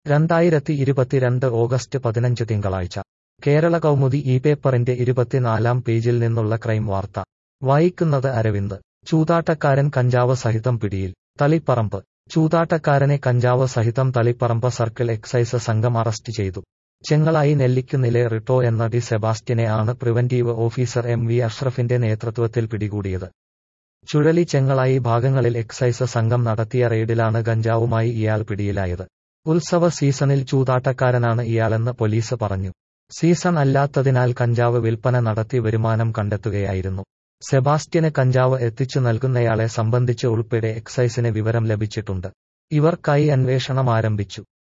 രണ്ടായിരത്തി ഇരുപത്തിരണ്ട് ഓഗസ്റ്റ് പതിനഞ്ച് തിങ്കളാഴ്ച കേരള കൗമുദി ഈ പേപ്പറിന്റെ ഇരുപത്തിനാലാം പേജിൽ നിന്നുള്ള ക്രൈം വാർത്ത വായിക്കുന്നത് അരവിന്ദ് ചൂതാട്ടക്കാരൻ കഞ്ചാവ് സഹിതം പിടിയിൽ തളിപ്പറമ്പ് ചൂതാട്ടക്കാരനെ കഞ്ചാവ് സഹിതം തളിപ്പറമ്പ് സർക്കിൾ എക്സൈസ് സംഘം അറസ്റ്റ് ചെയ്തു ചെങ്ങളായി നെല്ലിക്കുന്നിലെ റിട്ടോ എന്ന ഡി സെബാസ്റ്റ്യനെ ആണ് പ്രിവന്റീവ് ഓഫീസർ എം വി അഷ്റഫിന്റെ നേതൃത്വത്തിൽ പിടികൂടിയത് ചുഴലി ചെങ്ങളായി ഭാഗങ്ങളിൽ എക്സൈസ് സംഘം നടത്തിയ റെയ്ഡിലാണ് ഗഞ്ചാവുമായി ഇയാൾ പിടിയിലായത് ഉത്സവ സീസണിൽ ചൂതാട്ടക്കാരനാണ് ഇയാളെന്ന് പോലീസ് പറഞ്ഞു സീസൺ അല്ലാത്തതിനാൽ കഞ്ചാവ് വിൽപ്പന നടത്തി വരുമാനം കണ്ടെത്തുകയായിരുന്നു സെബാസ്റ്റ്യന് കഞ്ചാവ് എത്തിച്ചു നൽകുന്നയാളെ സംബന്ധിച്ച് ഉൾപ്പെടെ എക്സൈസിന് വിവരം ലഭിച്ചിട്ടുണ്ട് ഇവർക്കായി അന്വേഷണം ആരംഭിച്ചു